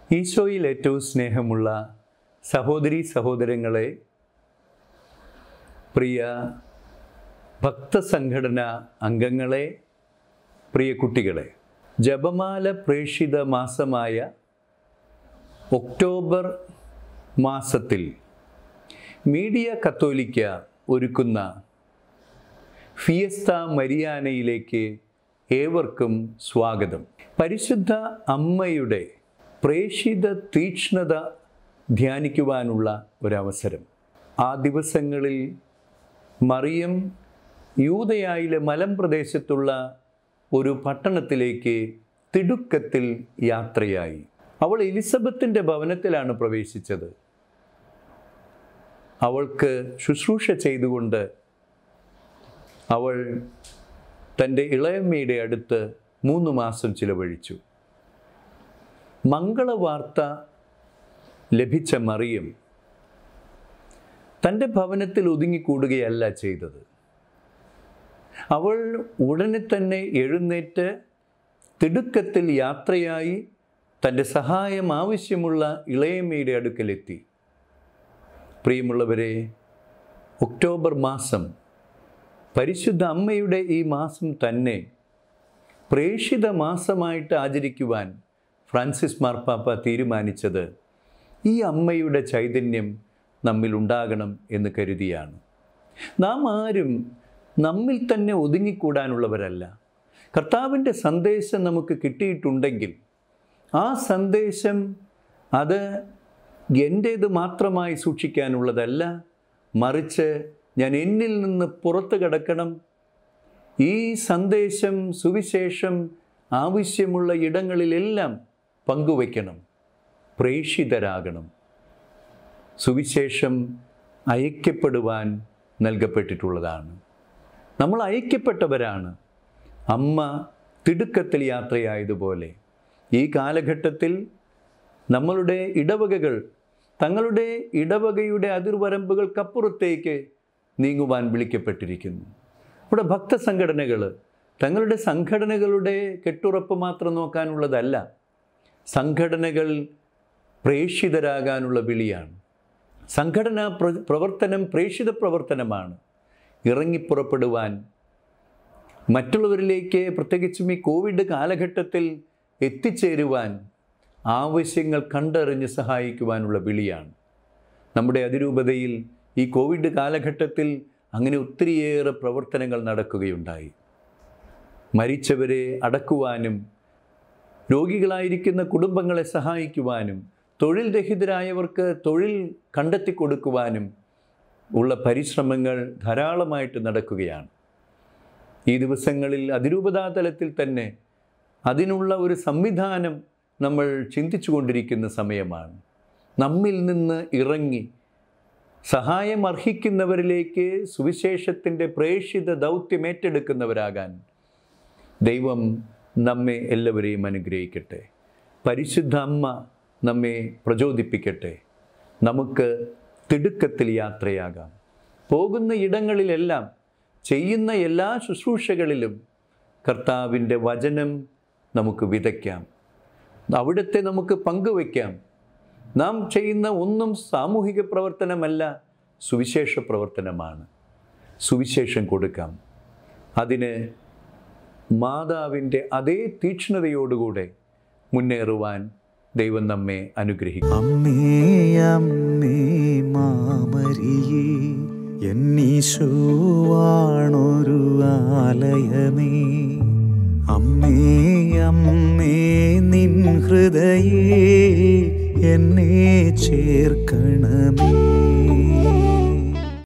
ഈശോയിൽ ഏറ്റവും സ്നേഹമുള്ള സഹോദരി സഹോദരങ്ങളെ പ്രിയ ഭക്തസംഘടന അംഗങ്ങളെ പ്രിയ കുട്ടികളെ ജപമാല പ്രേക്ഷിത മാസമായ ഒക്ടോബർ മാസത്തിൽ മീഡിയ കത്തോലിക്ക ഒരുക്കുന്ന ഫിയസ്ത മരിയാനയിലേക്ക് ഏവർക്കും സ്വാഗതം പരിശുദ്ധ അമ്മയുടെ പ്രേഷിത തീക്ഷ്ണത ധ്യാനിക്കുവാനുള്ള ഒരവസരം ആ ദിവസങ്ങളിൽ മറിയം യൂതയായിലെ മലമ്പ്രദേശത്തുള്ള ഒരു പട്ടണത്തിലേക്ക് തിടുക്കത്തിൽ യാത്രയായി അവൾ എലിസബത്തിൻ്റെ ഭവനത്തിലാണ് പ്രവേശിച്ചത് അവൾക്ക് ശുശ്രൂഷ ചെയ്തുകൊണ്ട് അവൾ തൻ്റെ ഇളയമ്മയുടെ അടുത്ത് മൂന്ന് മാസം ചിലവഴിച്ചു മംഗളവാർത്ത ലഭിച്ച മറിയം തൻ്റെ ഭവനത്തിൽ ഒതുങ്ങിക്കൂടുകയല്ല ചെയ്തത് അവൾ ഉടനെ തന്നെ എഴുന്നേറ്റ് തിടുക്കത്തിൽ യാത്രയായി തൻ്റെ സഹായം ആവശ്യമുള്ള ഇളയമ്മയുടെ അടുക്കലെത്തി പ്രിയമുള്ളവരെ ഒക്ടോബർ മാസം പരിശുദ്ധ അമ്മയുടെ ഈ മാസം തന്നെ പ്രേഷിത മാസമായിട്ട് ആചരിക്കുവാൻ ഫ്രാൻസിസ് മാർപ്പാപ്പ തീരുമാനിച്ചത് ഈ അമ്മയുടെ ചൈതന്യം നമ്മിൽ ഉണ്ടാകണം എന്ന് കരുതിയാണ് നാം ആരും നമ്മിൽ തന്നെ ഒതുങ്ങിക്കൂടാനുള്ളവരല്ല കർത്താവിൻ്റെ സന്ദേശം നമുക്ക് കിട്ടിയിട്ടുണ്ടെങ്കിൽ ആ സന്ദേശം അത് എൻ്റേത് മാത്രമായി സൂക്ഷിക്കാനുള്ളതല്ല മറിച്ച് ഞാൻ എന്നിൽ നിന്ന് പുറത്തു കിടക്കണം ഈ സന്ദേശം സുവിശേഷം ആവശ്യമുള്ള ഇടങ്ങളിലെല്ലാം പങ്കുവയ്ക്കണം പ്രേഷിതരാകണം സുവിശേഷം അയക്കപ്പെടുവാൻ നൽകപ്പെട്ടിട്ടുള്ളതാണ് നമ്മൾ അയക്കപ്പെട്ടവരാണ് അമ്മ തിടുക്കത്തിൽ യാത്രയായതുപോലെ ഈ കാലഘട്ടത്തിൽ നമ്മളുടെ ഇടവകകൾ തങ്ങളുടെ ഇടവകയുടെ അതിർവരമ്പുകൾക്കപ്പുറത്തേക്ക് നീങ്ങുവാൻ വിളിക്കപ്പെട്ടിരിക്കുന്നു ഇവിടെ ഭക്തസംഘടനകൾ തങ്ങളുടെ സംഘടനകളുടെ കെട്ടുറപ്പ് മാത്രം നോക്കാനുള്ളതല്ല സംഘടനകൾ പ്രേഷിതരാകാനുള്ള വിളിയാണ് സംഘടനാ പ്ര പ്രവർത്തനം പ്രേഷിത പ്രവർത്തനമാണ് ഇറങ്ങിപ്പുറപ്പെടുവാൻ മറ്റുള്ളവരിലേക്ക് പ്രത്യേകിച്ചും ഈ കോവിഡ് കാലഘട്ടത്തിൽ എത്തിച്ചേരുവാൻ ആവശ്യങ്ങൾ കണ്ടറിഞ്ഞ് സഹായിക്കുവാനുള്ള വിളിയാണ് നമ്മുടെ അതിരൂപതയിൽ ഈ കോവിഡ് കാലഘട്ടത്തിൽ അങ്ങനെ ഒത്തിരിയേറെ പ്രവർത്തനങ്ങൾ നടക്കുകയുണ്ടായി മരിച്ചവരെ അടക്കുവാനും രോഗികളായിരിക്കുന്ന കുടുംബങ്ങളെ സഹായിക്കുവാനും തൊഴിൽ രഹിതരായവർക്ക് തൊഴിൽ കണ്ടെത്തി കൊടുക്കുവാനും ഉള്ള പരിശ്രമങ്ങൾ ധാരാളമായിട്ട് നടക്കുകയാണ് ഈ ദിവസങ്ങളിൽ അതിരൂപതാ തലത്തിൽ തന്നെ അതിനുള്ള ഒരു സംവിധാനം നമ്മൾ ചിന്തിച്ചു കൊണ്ടിരിക്കുന്ന സമയമാണ് നമ്മിൽ നിന്ന് ഇറങ്ങി സഹായം അർഹിക്കുന്നവരിലേക്ക് സുവിശേഷത്തിൻ്റെ പ്രേഷിത ദൗത്യം ഏറ്റെടുക്കുന്നവരാകാൻ ദൈവം നമ്മെ എല്ലാവരെയും അനുഗ്രഹിക്കട്ടെ പരിശുദ്ധ അമ്മ നമ്മെ പ്രചോദിപ്പിക്കട്ടെ നമുക്ക് തിടുക്കത്തിൽ യാത്രയാകാം പോകുന്ന ഇടങ്ങളിലെല്ലാം ചെയ്യുന്ന എല്ലാ ശുശ്രൂഷകളിലും കർത്താവിൻ്റെ വചനം നമുക്ക് വിതയ്ക്കാം അവിടുത്തെ നമുക്ക് പങ്കുവയ്ക്കാം നാം ചെയ്യുന്ന ഒന്നും സാമൂഹിക പ്രവർത്തനമല്ല സുവിശേഷ പ്രവർത്തനമാണ് സുവിശേഷം കൊടുക്കാം അതിന് മാതാവിൻ്റെ അതേ തീക്ഷ്ണതയോടുകൂടെ മുന്നേറുവാൻ ദൈവം നമ്മെ അനുഗ്രഹിക്കും അമ്മേ അമ്മേ മാമരിയേ എന്നീശുവാണൊരു ആലയമേ അമ്മേ അമ്മേ നിൻ ഹൃദയേ എന്നെ ചേർക്കണമേ